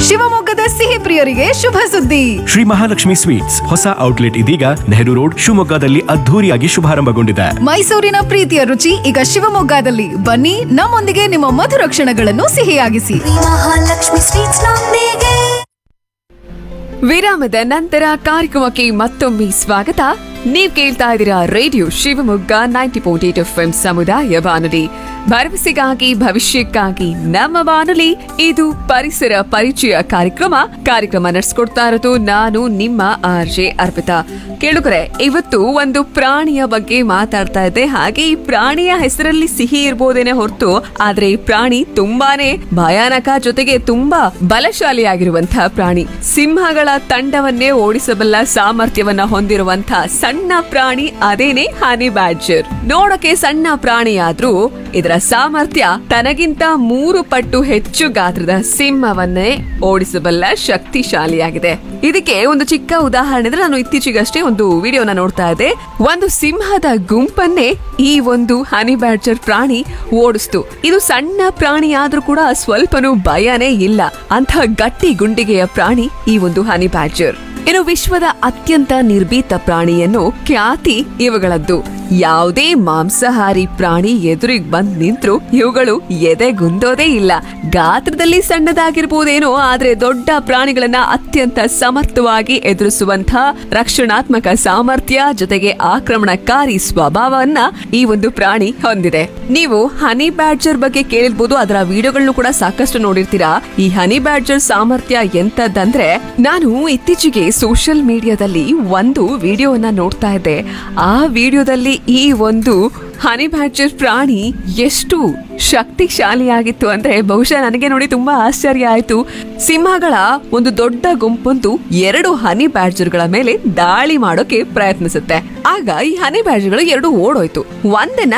ಶಿವಮೊಗ್ಗದ ಸಿಹಿ ಪ್ರಿಯರಿಗೆ ಶುಭ ಸುದ್ದಿ ಶ್ರೀ ಮಹಾಲಕ್ಷ್ಮಿ ಸ್ವೀಟ್ಸ್ ಹೊಸ ಔಟ್ಲೆಟ್ ಇದೀಗ ನೆಹರು ರೋಡ್ ಶಿವಮೊಗ್ಗದಲ್ಲಿ ಅದ್ಧೂರಿಯಾಗಿ ಶುಭಾರಂಭಗೊಂಡಿದೆ ಮೈಸೂರಿನ ಪ್ರೀತಿಯ ರುಚಿ ಈಗ ಶಿವಮೊಗ್ಗದಲ್ಲಿ ಬನ್ನಿ ನಮ್ಮೊಂದಿಗೆ ನಿಮ್ಮ ಮಧುರ ಕ್ಷಣಗಳನ್ನು ಸಿಹಿಯಾಗಿಸಿ ಮಹಾಲಕ್ಷ್ಮಿ ಸ್ವೀಟ್ಸ್ ನೊಂದಿಗೆ ವಿರಾಮದ ನಂತರ ಕಾರ್ಯಕ್ರಮಕ್ಕೆ ಮತ್ತೊಮ್ಮೆ ಸ್ವಾಗತ ನೀವ್ ಕೇಳ್ತಾ ಇದ್ದೀರಾ radio Shivamogga ninety point eight F M ಸಮುದಾಯ ಬಾನುಲಿ ಭರವಸೆಗಾಗಿ ಭವಿಷ್ಯಕ್ಕಾಗಿ ನಮ್ಮ ಬಾನುಲಿ ಇದು ಪರಿಸರ ಪರಿಚಯ ಕಾರ್ಯಕ್ರಮ ಕಾರ್ಯಕ್ರಮ ನಡೆಸ್ಕೊಡ್ತಾ ಇರೋದು ನಾನು ನಿಮ್ಮ ಆರ್ ಜೆ ಅರ್ಪಿತಾ ಕೇಳುಗರೆ ಇವತ್ತು ಒಂದು ಪ್ರಾಣಿಯ ಬಗ್ಗೆ ಮಾತಾಡ್ತಾ ಇದ್ದೆ ಹಾಗೆ ಈ ಪ್ರಾಣಿಯ ಹೆಸರಲ್ಲಿ ಸಿಹಿ ಇರ್ಬೋದೇನೆ ಹೊರತು ಆದ್ರೆ ಈ ಪ್ರಾಣಿ ತುಂಬಾನೇ ಭಯಾನಕ ಜೊತೆಗೆ ತುಂಬಾ ಬಲಶಾಲಿಯಾಗಿರುವಂತಹ ಪ್ರಾಣಿ ಸಿಂಹಗಳ ತಂಡವನ್ನೇ ಓಡಿಸಬಲ್ಲ ಸಾಮರ್ಥ್ಯವನ್ನ ಹೊಂದಿರುವಂತಹ ಸಣ್ಣ ಪ್ರಾಣಿ ಅದೇನೆ ಹನಿ ಬ್ಯಾಡ್ಜರ್ ನೋಡಕ್ಕೆ ಸಣ್ಣ ಪ್ರಾಣಿಯಾದ್ರೂ ಇದರ ಸಾಮರ್ಥ್ಯ ತನಗಿಂತ ಮೂರು ಪಟ್ಟು ಹೆಚ್ಚು ಗಾತ್ರದ ಸಿಂಹವನ್ನೇ ಓಡಿಸಬಲ್ಲ ಶಕ್ತಿಶಾಲಿಯಾಗಿದೆ ಇದಕ್ಕೆ ಒಂದು ಚಿಕ್ಕ ಉದಾಹರಣೆ ಅಂದ್ರೆ ನಾನು ಇತ್ತೀಚೆಗಷ್ಟೇ ಒಂದು ವಿಡಿಯೋನ ನೋಡ್ತಾ ಇದ್ದೆ ಒಂದು ಸಿಂಹದ ಗುಂಪನ್ನೇ ಈ ಒಂದು ಹನಿ ಬ್ಯಾಡ್ಜರ್ ಪ್ರಾಣಿ ಓಡಿಸ್ತು ಇದು ಸಣ್ಣ ಪ್ರಾಣಿ ಆದ್ರೂ ಕೂಡ ಸ್ವಲ್ಪನೂ ಭಯನೇ ಇಲ್ಲ ಅಂತ ಗಟ್ಟಿ ಗುಂಡಿಗೆಯ ಪ್ರಾಣಿ ಈ ಒಂದು ಹನಿ ಬ್ಯಾಡ್ಜರ್ ಇನ್ನು ವಿಶ್ವದ ಅತ್ಯಂತ ನಿರ್ಭೀತ ಪ್ರಾಣಿಯನ್ನು ಖ್ಯಾತಿ ಇವುಗಳದ್ದು ಯಾವುದೇ ಮಾಂಸಾಹಾರಿ ಪ್ರಾಣಿ ಎದುರಿಗೆ ಬಂದ್ ನಿಂತ್ರು ಇವುಗಳು ಎದೆಗುಂದೋದೇ ಇಲ್ಲ ಗಾತ್ರದಲ್ಲಿ ಸಣ್ಣದಾಗಿರ್ಬೋದೇನೋ ಆದ್ರೆ ದೊಡ್ಡ ಪ್ರಾಣಿಗಳನ್ನ ಅತ್ಯಂತ ಸಮರ್ಥವಾಗಿ ಎದುರಿಸುವಂತ ರಕ್ಷಣಾತ್ಮಕ ಸಾಮರ್ಥ್ಯ ಜೊತೆಗೆ ಆಕ್ರಮಣಕಾರಿ ಸ್ವಭಾವವನ್ನ ಈ ಒಂದು ಪ್ರಾಣಿ ಹೊಂದಿದೆ ನೀವು ಹನಿ ಬ್ಯಾಡ್ಜರ್ ಬಗ್ಗೆ ಕೇಳಿರ್ಬೋದು ಅದರ ವಿಡಿಯೋಗಳನ್ನು ಕೂಡ ಸಾಕಷ್ಟು ನೋಡಿರ್ತೀರಾ ಈ ಹನಿ ಬ್ಯಾಡ್ಜರ್ ಸಾಮರ್ಥ್ಯ ಎಂತದಂದ್ರೆ ನಾನು ಇತ್ತೀಚೆಗೆ ಸೋಷಿಯಲ್ ಮೀಡಿಯಾದಲ್ಲಿ ಒಂದು ವಿಡಿಯೋವನ್ನ ನೋಡ್ತಾ ಇದ್ದೆ ಆ ವಿಡಿಯೋದಲ್ಲಿ ಈ ಒಂದು ಹನಿ ಬ್ಯಾಡ್ಜರ್ ಪ್ರಾಣಿ ಎಷ್ಟು ಶಕ್ತಿಶಾಲಿಯಾಗಿತ್ತು ಅಂದ್ರೆ ಬಹುಶಃ ನನಗೆ ನೋಡಿ ತುಂಬಾ ಆಶ್ಚರ್ಯ ಆಯ್ತು ಸಿಂಹಗಳ ಒಂದು ದೊಡ್ಡ ಗುಂಪೊಂದು ಎರಡು ಹನಿ ಬ್ಯಾಡ್ಜರ್ಗಳ ಮೇಲೆ ದಾಳಿ ಮಾಡೋಕೆ ಪ್ರಯತ್ನಿಸುತ್ತೆ ಆಗ ಈ ಹನಿ ಬ್ಯಾಡ್ಜರ್ಗಳು ಎರಡು ಓಡೋಯ್ತು ಒಂದನ್ನ